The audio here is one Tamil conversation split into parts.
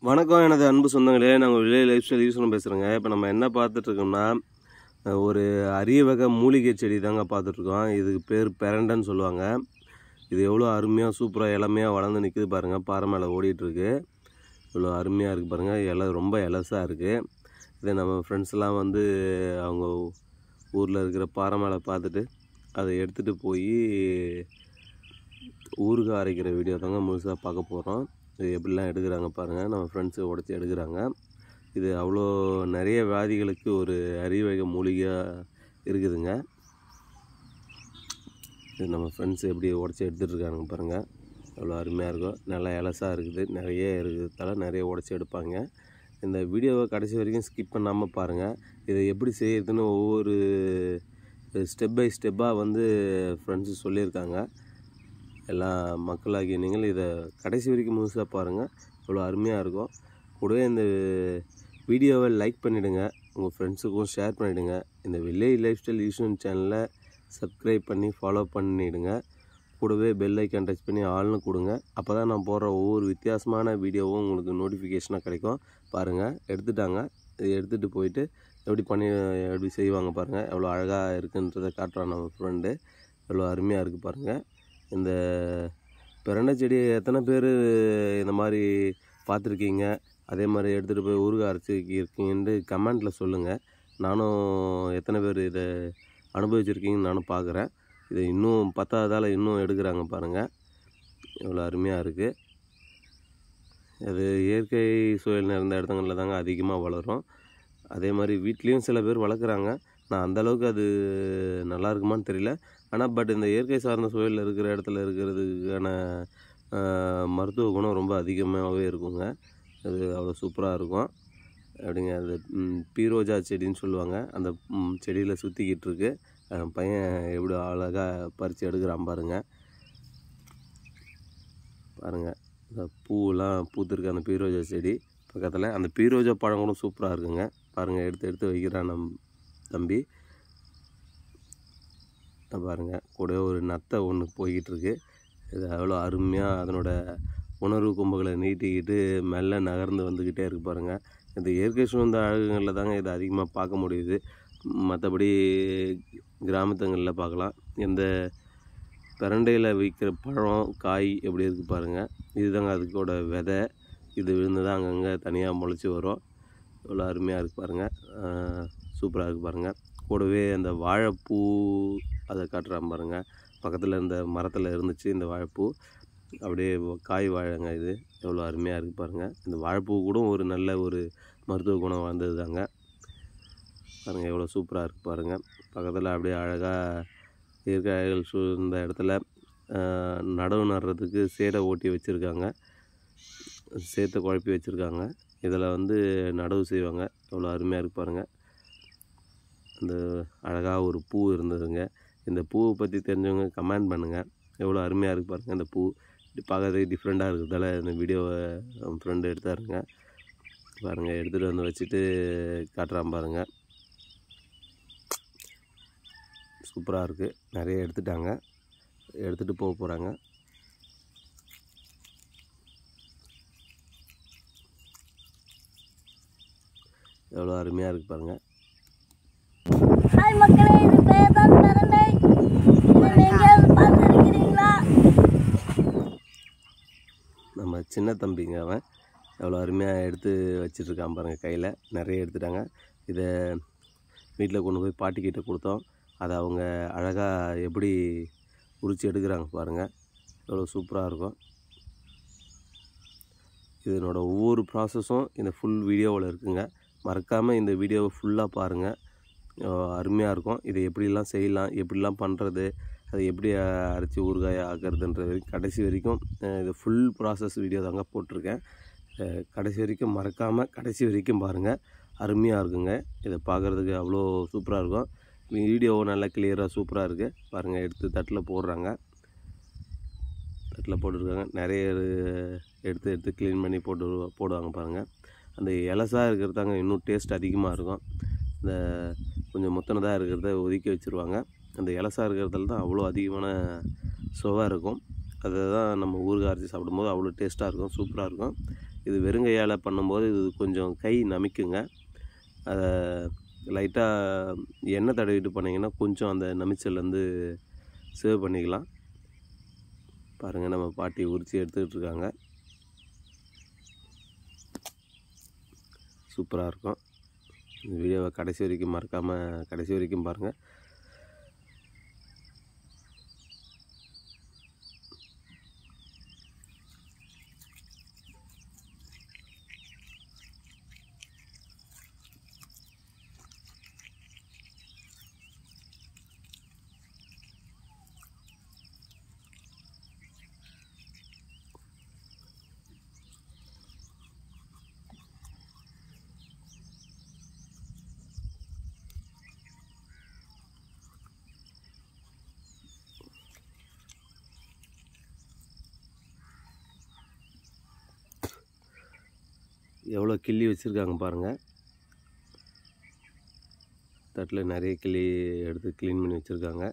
வணக்கம் எனது அன்பு சொந்தங்களே நாங்கள் வில்லேஜ் லைஃப் ஸ்டைல் யூஸ்வரம் பேசுகிறேங்க இப்போ நம்ம என்ன பார்த்துட்ருக்கோம்னா ஒரு அரிய வகை மூலிகை செடி தாங்க பார்த்துட்ருக்கோம் இதுக்கு பேர் பெரண்டன்னு சொல்லுவாங்க இது எவ்வளோ அருமையாக சூப்பராக இளமையாக வளர்ந்து நிற்குது பாருங்கள் பாறை மேலே ஓடிட்டுருக்கு இவ்வளோ அருமையாக இருக்குது பாருங்கள் இலை ரொம்ப இலசாக இருக்குது இதை நம்ம ஃப்ரெண்ட்ஸ்லாம் வந்து அவங்க ஊரில் இருக்கிற பாறை மேலே பார்த்துட்டு அதை எடுத்துகிட்டு போய் ஊறுகாய் அரைக்கிற வீடியோ தாங்க முழுசாக பார்க்க போகிறோம் இது எப்படிலாம் எடுக்கிறாங்க பாருங்கள் நம்ம ஃப்ரெண்ட்ஸு உடச்சி எடுக்கிறாங்க இது அவ்வளோ நிறைய வியாதிகளுக்கு ஒரு அரியவகை மூலிகையாக இருக்குதுங்க இது நம்ம ஃப்ரெண்ட்ஸ் எப்படி உடச்சி எடுத்துகிட்டு இருக்காங்க பாருங்கள் அவ்வளோ அருமையாக இருக்கும் நல்லா இலசாக இருக்குது நிறைய இருக்கிறதால நிறைய உடச்சி எடுப்பாங்க இந்த வீடியோவை கடைசி வரைக்கும் ஸ்கிப் பண்ணாமல் பாருங்கள் இதை எப்படி செய்யறதுன்னு ஒவ்வொரு ஸ்டெப் பை ஸ்டெப்பாக வந்து ஃப்ரெண்ட்ஸு சொல்லியிருக்காங்க எல்லா மக்களாகிய நீங்கள் இதை கடைசி வரைக்கும் முழுசாக பாருங்கள் இவ்வளோ அருமையாக இருக்கும் கூடவே இந்த வீடியோவை லைக் பண்ணிவிடுங்க உங்கள் ஃப்ரெண்ட்ஸுக்கும் ஷேர் பண்ணிவிடுங்க இந்த வில்லேஜ் லைஃப் ஸ்டைல் யூஷன் சேனலை சப்ஸ்கிரைப் பண்ணி ஃபாலோ பண்ணிவிடுங்க கூடவே பெல் ஐக்கான் டச் பண்ணி ஆள்னு கொடுங்க அப்போ தான் நான் போடுற ஒவ்வொரு வித்தியாசமான வீடியோவும் உங்களுக்கு நோட்டிஃபிகேஷனாக கிடைக்கும் பாருங்கள் எடுத்துட்டாங்க இது எடுத்துகிட்டு போயிட்டு எப்படி பண்ணி எப்படி செய்வாங்க பாருங்கள் எவ்வளோ அழகாக இருக்குன்றதை காட்டுறான் நம்ம ஃப்ரெண்டு எவ்வளோ அருமையாக இருக்குது பாருங்கள் இந்த பிரண்டை செடி எத்தனை பேர் இந்த மாதிரி பார்த்துருக்கீங்க அதே மாதிரி எடுத்துகிட்டு போய் ஊறுகாய் அரைச்சி இருக்கீங்கன்ட்டு கமெண்ட்டில் சொல்லுங்கள் நானும் எத்தனை பேர் இதை அனுபவிச்சிருக்கீங்கன்னு நானும் பார்க்குறேன் இது இன்னும் பத்தாவதால் இன்னும் எடுக்கிறாங்க பாருங்கள் எவ்வளோ அருமையாக இருக்குது அது இயற்கை சூழல் நிறைந்த இடத்துங்களில் தாங்க அதிகமாக வளரும் அதே மாதிரி வீட்லேயும் சில பேர் வளர்க்குறாங்க நான் அந்தளவுக்கு அது நல்லா இருக்குமான்னு தெரியல ஆனால் பட் இந்த இயற்கை சார்ந்த சூழலில் இருக்கிற இடத்துல இருக்கிறதுக்கான மருத்துவ குணம் ரொம்ப அதிகமாகவே இருக்குங்க அது அவ்வளோ சூப்பராக இருக்கும் அப்படிங்க அது பீரோஜா செடின்னு சொல்லுவாங்க அந்த செடியில் சுற்றிக்கிட்டு இருக்கு பையன் எப்படி அழகாக பறித்து எடுக்கிறான் பாருங்கள் பாருங்கள் இந்த பூவெல்லாம் பூத்துருக்கு அந்த பீரோஜா செடி பக்கத்தில் அந்த பீரோஜா பழம் கூட சூப்பராக இருக்குங்க பாருங்கள் எடுத்து எடுத்து வைக்கிறான் நம் தம்பி பாருங்கள் கூடவே ஒரு நத்தை ஒன்று போய்கிட்டு இருக்கு இது அவ்வளோ அருமையாக அதனோட உணர்வு கொம்புகளை நீட்டிக்கிட்டு மெல்ல நகர்ந்து வந்துக்கிட்டே இருக்கு பாருங்கள் இந்த இயற்கை சூழ்ந்த அழகுகளில் தாங்க இதை அதிகமாக பார்க்க முடியுது மற்றபடி கிராமத்துங்களில் பார்க்கலாம் எந்த பிரண்டையில் விற்கிற பழம் காய் எப்படி இருக்குது பாருங்கள் இதுதாங்க அதுக்கோட விதை இது விழுந்து தான் அங்கங்கே தனியாக முளைச்சி வரும் இவ்வளோ அருமையாக இருக்குது பாருங்கள் சூப்பராக இருக்குது பாருங்கள் கூடவே அந்த வாழைப்பூ அதை காட்டுறான் பாருங்கள் பக்கத்தில் இந்த மரத்தில் இருந்துச்சு இந்த வாழைப்பூ அப்படியே காய் வாழைங்க இது எவ்வளோ அருமையாக இருக்குது பாருங்கள் இந்த வாழைப்பூ கூட ஒரு நல்ல ஒரு மருத்துவ குணம் வந்தது தாங்க பாருங்கள் எவ்வளோ சூப்பராக இருக்குது பாருங்கள் பக்கத்தில் அப்படியே அழகாக இயற்கைகள் சூழ்ந்த இடத்துல நடவு நடுறதுக்கு சேடை ஓட்டி வச்சுருக்காங்க சேத்தை குழப்பி வச்சுருக்காங்க இதில் வந்து நடவு செய்வாங்க எவ்வளோ அருமையாக இருக்கு பாருங்கள் அந்த அழகாக ஒரு பூ இருந்ததுங்க இந்த பூவை பற்றி தெரிஞ்சவங்க கமெண்ட் பண்ணுங்கள் எவ்வளோ அருமையாக இருக்குது பாருங்கள் இந்த பூ பார்க்கறதுக்கு டிஃப்ரெண்ட்டாக இருக்கிறதால இந்த வீடியோவை என் ஃப்ரெண்டு எடுத்தாருங்க பாருங்கள் எடுத்துகிட்டு வந்து வச்சுட்டு காட்டுறான் பாருங்கள் சூப்பராக இருக்குது நிறைய எடுத்துட்டாங்க எடுத்துகிட்டு போக போகிறாங்க எவ்வளோ அருமையாக இருக்குது பாருங்கள் ஹாய் மக்களே இது பேர் தான் பரண்டை இதை எங்கேயாவது பார்த்துருக்கிறீங்களா நம்ம சின்ன தம்பிங்க அவன் எவ்வளோ அருமையாக எடுத்து வச்சிட்ருக்கான் பாருங்கள் கையில் நிறைய எடுத்துட்டாங்க இதை வீட்டில் கொண்டு போய் பாட்டிக்கிட்ட கொடுத்தோம் அதை அவங்க அழகாக எப்படி உரித்து எடுக்கிறாங்க பாருங்கள் எவ்வளோ சூப்பராக இருக்கும் இதனோட ஒவ்வொரு ப்ராசஸும் இந்த ஃபுல் வீடியோவில் இருக்குங்க மறக்காமல் இந்த வீடியோவை ஃபுல்லாக பாருங்கள் அருமையாக இருக்கும் இதை எப்படிலாம் செய்யலாம் எப்படிலாம் பண்ணுறது அதை எப்படி அரைச்சி ஊறுகாய ஆக்கிறதுன்ற வரைக்கும் கடைசி வரைக்கும் இது ஃபுல் ப்ராசஸ் வீடியோ தாங்க போட்டிருக்கேன் கடைசி வரைக்கும் மறக்காமல் கடைசி வரைக்கும் பாருங்கள் அருமையாக இருக்குங்க இதை பார்க்குறதுக்கு அவ்வளோ சூப்பராக இருக்கும் வீடியோவும் நல்லா கிளியராக சூப்பராக இருக்குது பாருங்கள் எடுத்து தட்டில் போடுறாங்க தட்டில் போட்டுருக்காங்க நிறைய எடுத்து எடுத்து க்ளீன் பண்ணி போட்டு போடுவாங்க பாருங்கள் அந்த இலசாக இருக்கிறது தாங்க இன்னும் டேஸ்ட் அதிகமாக இருக்கும் இந்த கொஞ்சம் முத்தனதாக இருக்கிறத ஒதுக்கி வச்சுருவாங்க அந்த இலசாக இருக்கிறதுல தான் அவ்வளோ அதிகமான சுவை இருக்கும் அதை தான் நம்ம ஊறுகாய் அரைச்சி சாப்பிடும்போது அவ்வளோ டேஸ்ட்டாக இருக்கும் சூப்பராக இருக்கும் இது வெறுங்கையால் பண்ணும்போது இது கொஞ்சம் கை நமிக்குங்க அதை லைட்டாக எண்ணெய் தடவிட்டு பண்ணிங்கன்னா கொஞ்சம் அந்த நமிச்சல்லேருந்து சேவ் பண்ணிக்கலாம் பாருங்கள் நம்ம பாட்டி உரித்து எடுத்துக்கிட்டு இருக்காங்க சூப்பராக இருக்கும் இந்த வீடியோவை கடைசி வரைக்கும் மறக்காமல் கடைசி வரைக்கும் பாருங்கள் எவ்வளோ கிள்ளி வச்சுருக்காங்க பாருங்கள் தட்டில் நிறைய கிள்ளி எடுத்து க்ளீன் பண்ணி வச்சுருக்காங்க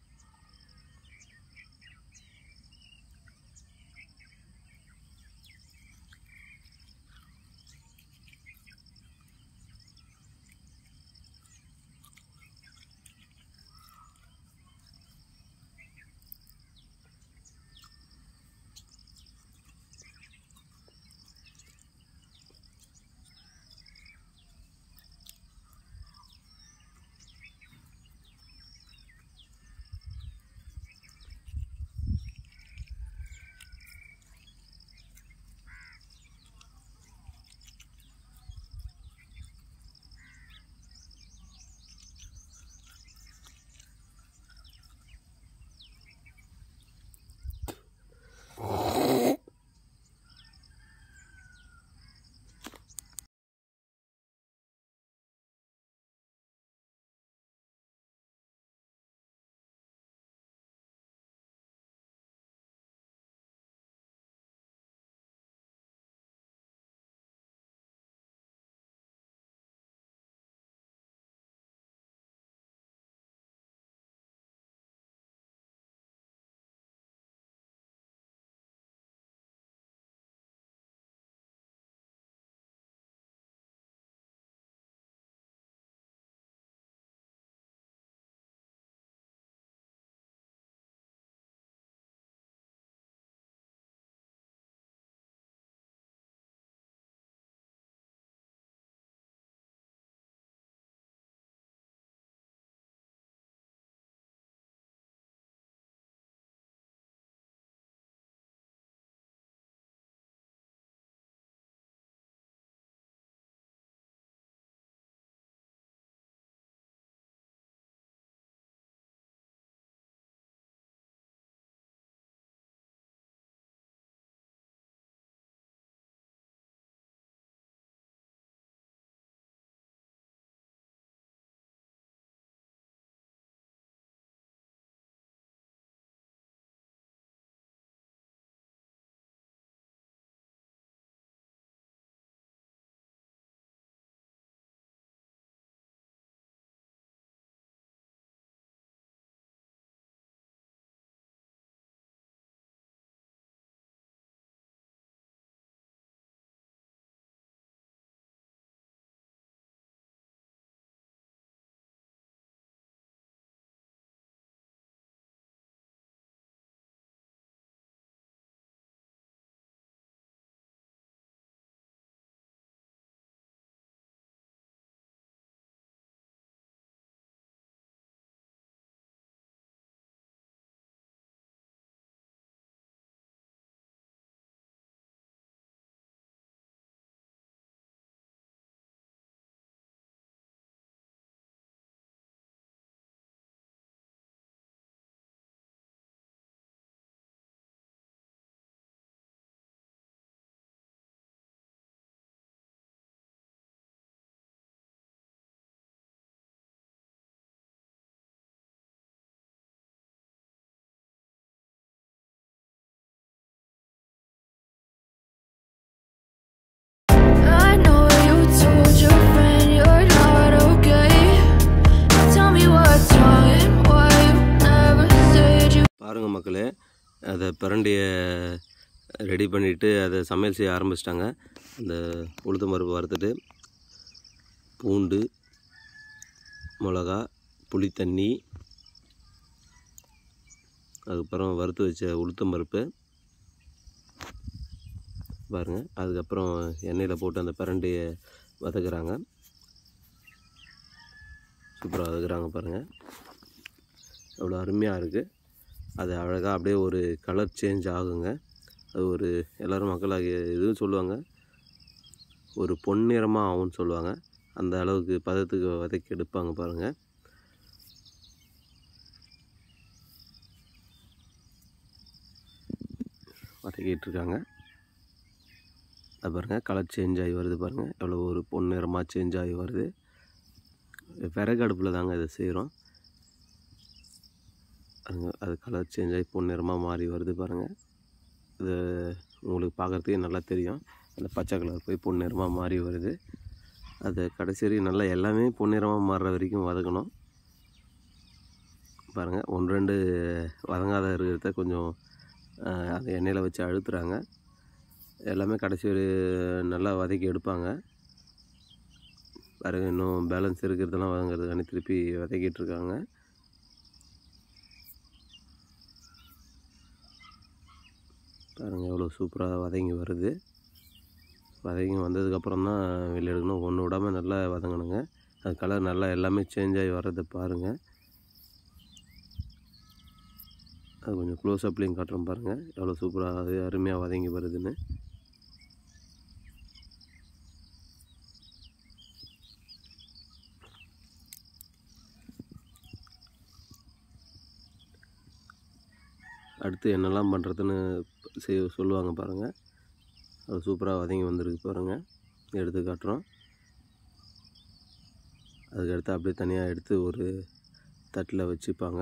I know you told your friend you're not okay. Tell me what's wrong and why you never said you. பாருங்கள் மக்களே அதை பிரண்டையை ரெடி பண்ணிவிட்டு அதை சமையல் செய்ய ஆரம்பிச்சிட்டாங்க அந்த உளுத்தம் பருப்பு வறுத்துட்டு பூண்டு மிளகா புளி தண்ணி அதுக்கப்புறம் வறுத்து வச்ச உளுத்தம் பருப்பு பாருங்கள் அதுக்கப்புறம் எண்ணெயில் போட்டு அந்த பிரண்டையை வதக்குறாங்க சூப்பராக வதக்குறாங்க பாருங்கள் எவ்வளோ அருமையாக இருக்குது அது அழகாக அப்படியே ஒரு கலர் சேஞ்ச் ஆகுங்க அது ஒரு எல்லோரும் மக்களாக இதுவும் சொல்லுவாங்க ஒரு பொன்னிறமாக ஆகும்னு சொல்லுவாங்க அந்த அளவுக்கு பதத்துக்கு வதக்கி எடுப்பாங்க பாருங்கள் வதக்கிட்டு இருக்காங்க அது பாருங்கள் கலர் சேஞ்ச் ஆகி வருது பாருங்கள் எவ்வளோ ஒரு பொன்னிறமாக சேஞ்ச் ஆகி வருது விறகு அடுப்பில் தாங்க இதை செய்கிறோம் அதுங்க அது கலர் சேஞ்ச் ஆகி பொன்னிறமாக மாறி வருது பாருங்கள் இது உங்களுக்கு பார்க்குறதுக்கே நல்லா தெரியும் அந்த பச்சை கலர் போய் பொன்னிறமாக மாறி வருது அது கடைசி வரைக்கும் நல்லா எல்லாமே பொன்னிறமாக மாறுற வரைக்கும் வதக்கணும் பாருங்கள் ஒன்று ரெண்டு வதங்காத இருக்கிறத கொஞ்சம் அஹ், அந்த எண்ணெயில் வச்சு அழுத்துறாங்க எல்லாமே கடைசி ஒரு நல்லா வதக்கி எடுப்பாங்க பாருங்க இன்னும் பேலன்ஸ் இருக்கிறதெல்லாம் வதங்கிறதுக்காண்டி திருப்பி வதக்கிட்டு இருக்காங்க பாருங்கள் எவ்வளோ சூப்பராக வதங்கி வருது வதங்கி வந்ததுக்கப்புறம் தான் வெளியே எடுக்கணும் ஒன்று விடாமல் நல்லா வதங்கணுங்க அது கலர் நல்லா எல்லாமே சேஞ்ச் ஆகி வர்றதை பாருங்கள் அது கொஞ்சம் க்ளோஸ் அப்லேயும் காட்டுறோம் பாருங்கள் எவ்வளோ சூப்பராக அது அருமையாக வதங்கி வருதுன்னு அடுத்து என்னெல்லாம் பண்ணுறதுன்னு செய் சொல்லுவாங்க பாருங்கள் அது சூப்பராக வதங்கி வந்திருக்கு பாருங்கள் எடுத்து காட்டுறோம் அதுக்கடுத்து அப்படியே தனியாக எடுத்து ஒரு தட்டில் வச்சுப்பாங்க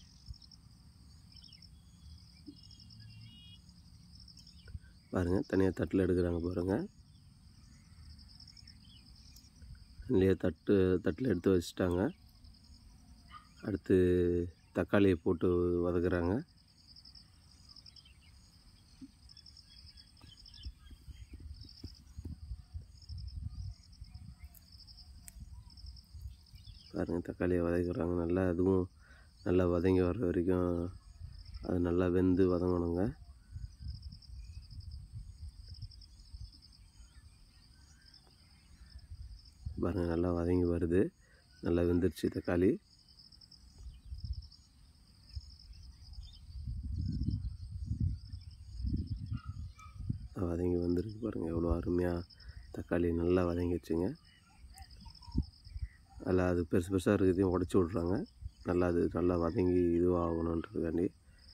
பாருங்கள் தனியாக தட்டில் எடுக்கிறாங்க பாருங்கள் இல்லையா தட்டு தட்டில் எடுத்து வச்சுட்டாங்க அடுத்து தக்காளியை போட்டு வதக்குறாங்க பாருங்கள் தக்காளியை வதக்குறாங்க நல்லா அதுவும் நல்லா வதங்கி வர்ற வரைக்கும் அது நல்லா வெந்து வதங்கணுங்க பாருங்கள் நல்லா வதங்கி வருது நல்லா வெந்துருச்சு தக்காளி வதங்கி வந்திருக்கு பாருங்கள் எவ்வளோ அருமையாக தக்காளி நல்லா வதங்கிடுச்சுங்க அதில் அது பெருசு பெருசாக இருக்கிறதையும் உடச்சி விட்றாங்க நல்லா அது நல்லா வதங்கி இதுவாகணுன்றதுக்காண்டி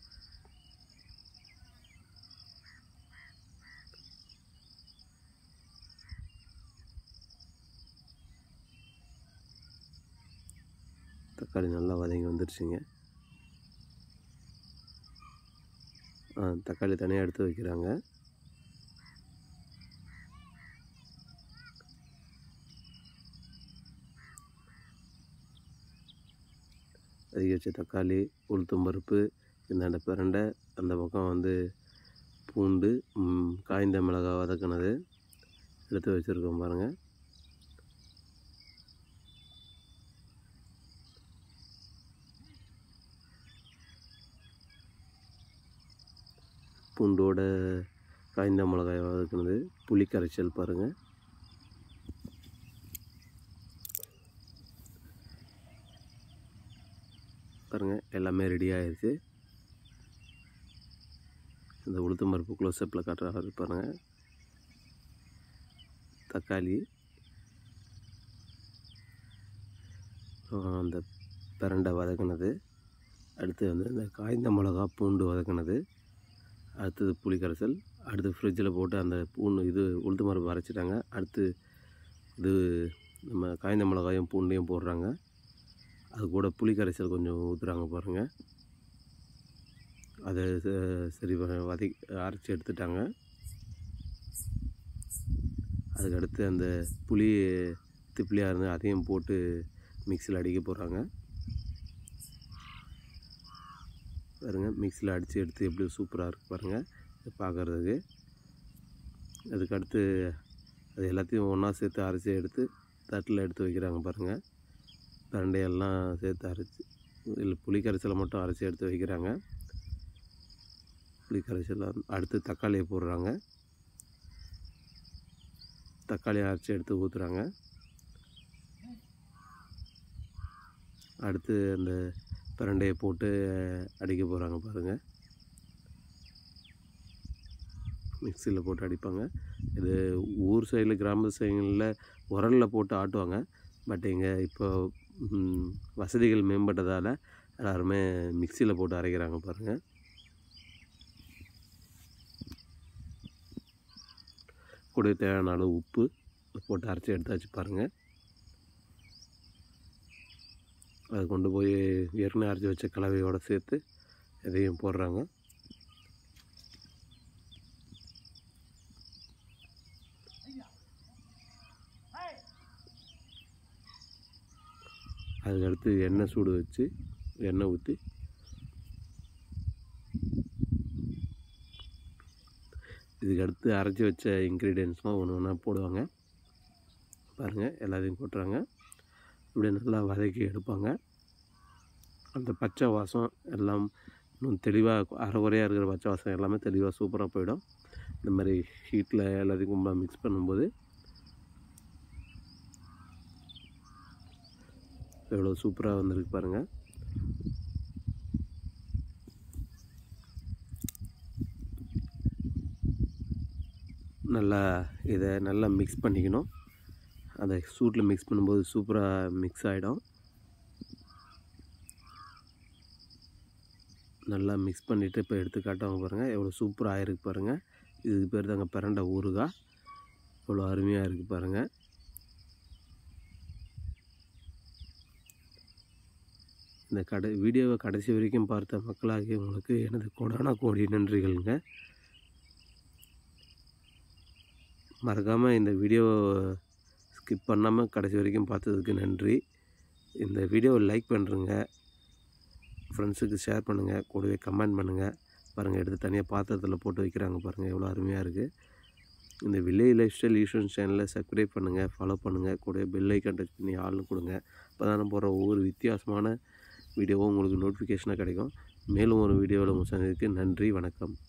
தக்காளி நல்லா வதங்கி வந்துருச்சுங்க ஆ, தக்காளி தனியாக எடுத்து வைக்கிறாங்க அதிக வச்ச தக்காளி உளுத்தம் பருப்பு இந்தாண்ட பிரண்டை அந்த பக்கம் வந்து பூண்டு ம், காய்ந்த மிளகாய் வதக்குனது எடுத்து வச்சுருக்கோம் பாருங்கள் பூண்டோட காய்ந்த மிளகாய் வதக்குனது புளி கரைச்சல் பாருங்கள் பாருங்கள் எல்லாமே ரெடி ஆயிடுச்சு இந்த உளுத்தம் பருப்பு க்ளோஸ்அப்பில் காட்டுறாரு பாருங்கள் தக்காளி அப்புறம் அந்த பிரண்டை வதக்குனது அடுத்து வந்து இந்த காய்ந்த மிளகா பூண்டு வதக்குனது அடுத்தது புளி கரைசல் அடுத்து ஃப்ரிட்ஜில் போட்டு அந்த பூண்டு இது உளுத்து மரப்பு அரைச்சிட்டாங்க அடுத்து இது நம்ம காய்ந்த மிளகாயும் பூண்டையும் போடுறாங்க அது கூட புளி கரைசல் கொஞ்சம் ஊற்றுறாங்க பாருங்கள் அதை ச- சரி பண்ண- வதக்கி அரைச்சி எடுத்துட்டாங்க அதுக்கடுத்து அந்த புளி திப்பிலியாக இருந்து அதையும் போட்டு மிக்சியில் அடிக்க போகிறாங்க பாருங்க மிக்சியில் அடித்து எடுத்து எப்படி சூப்பராக இருக்குது பாருங்கள் இது பார்க்குறதுக்கு அதுக்கடுத்து அது எல்லாத்தையும் ஒன்றா சேர்த்து அரைச்சி எடுத்து தட்டில் எடுத்து வைக்கிறாங்க பாருங்கள் பிரண்டையெல்லாம் சேர்த்து அரைச்சி இல்லை புளி கரைசலை மட்டும் அரைச்சி எடுத்து வைக்கிறாங்க புளி கரைசல் அடுத்து தக்காளியை போடுறாங்க தக்காளியை அரைச்சி எடுத்து ஊற்றுறாங்க அடுத்து அந்த பிரண்டையை போட்டு அடிக்க போகிறாங்க பாருங்கள் மிக்சியில் போட்டு அடிப்பாங்க இது ஊர் சைடில் கிராம சைடுகளில் உரலில் போட்டு ஆட்டுவாங்க பட் இங்கே இப்போ ம், வசதிகள் மேம்பட்டதால் எல்லாருமே மிக்சியில் போட்டு அரைக்கிறாங்க பாருங்கள் கூட தேவையான அளவு உப்பு போட்டு அரைச்சி எடுத்தாச்சு பாருங்கள் அது கொண்டு போய் ஏற்கனவே அரைச்சி வச்ச கலவையோடு சேர்த்து இதையும் போடுறாங்க அதுக்கடுத்து எண்ணெய் சூடு வச்சு எண்ணெய் ஊற்றி இதுக்கு அடுத்து அரைச்சி வச்ச இன்க்ரீடியன்ஸ்லாம் ஒன்று ஒன்றா போடுவாங்க பாருங்கள் எல்லாத்தையும் போட்டுறாங்க இப்படி நல்லா வதக்கி எடுப்பாங்க அந்த பச்சை வாசம் எல்லாம் இன்னும் தெளிவாக அரைகுறையாக இருக்கிற பச்சை வாசம் எல்லாமே தெளிவாக சூப்பராக போயிடும் இந்த மாதிரி ஹீட்டில் எல்லாத்தையும் கும்பலாக மிக்ஸ் பண்ணும்போது எவ்வளோ சூப்பராக வந்திருக்கு பாருங்கள் நல்லா இதை நல்லா மிக்ஸ் பண்ணிக்கணும் அதை சூட்டில் மிக்ஸ் பண்ணும்போது சூப்பராக மிக்ஸ் ஆகிடும் நல்லா மிக்ஸ் பண்ணிவிட்டு இப்போ எடுத்து காட்டுவாங்க பாருங்கள் எவ்வளோ சூப்பராக ஆயிருக்கு பாருங்கள் இதுக்கு பேர் தாங்க பிரண்டை ஊறுகாய் எவ்வளோ அருமையாக இருக்குது பாருங்கள் இந்த கடை வீடியோவை கடைசி வரைக்கும் பார்த்த மக்களாகிய உங்களுக்கு எனது கொடான கோடி நன்றிகள்ங்க மறக்காமல் இந்த வீடியோவை ஸ்கிப் பண்ணாமல் கடைசி வரைக்கும் பார்த்ததுக்கு நன்றி இந்த வீடியோவை லைக் பண்ணுறங்க ஃப்ரெண்ட்ஸுக்கு ஷேர் பண்ணுங்கள் கூடவே கமெண்ட் பண்ணுங்கள் பாருங்கள் எடுத்து தனியாக பாத்திரத்தில் போட்டு வைக்கிறாங்க பாருங்கள் எவ்வளோ அருமையாக இருக்குது இந்த வில்லேஜ் லைஃப் ஸ்டைல் யூஷன் சேனலை சப்ஸ்கிரைப் பண்ணுங்கள் ஃபாலோ பண்ணுங்கள் கூடவே பெல் ஐக்கன் டச் பண்ணி ஆள்னு கொடுங்க அப்போ தான் போகிற ஒவ்வொரு வித்தியாசமான வீடியோவும் உங்களுக்கு நோட்டிஃபிகேஷனாக கிடைக்கும் மேலும் ஒரு வீடியோவில் உங்கள் சந்திக்கு நன்றி வணக்கம்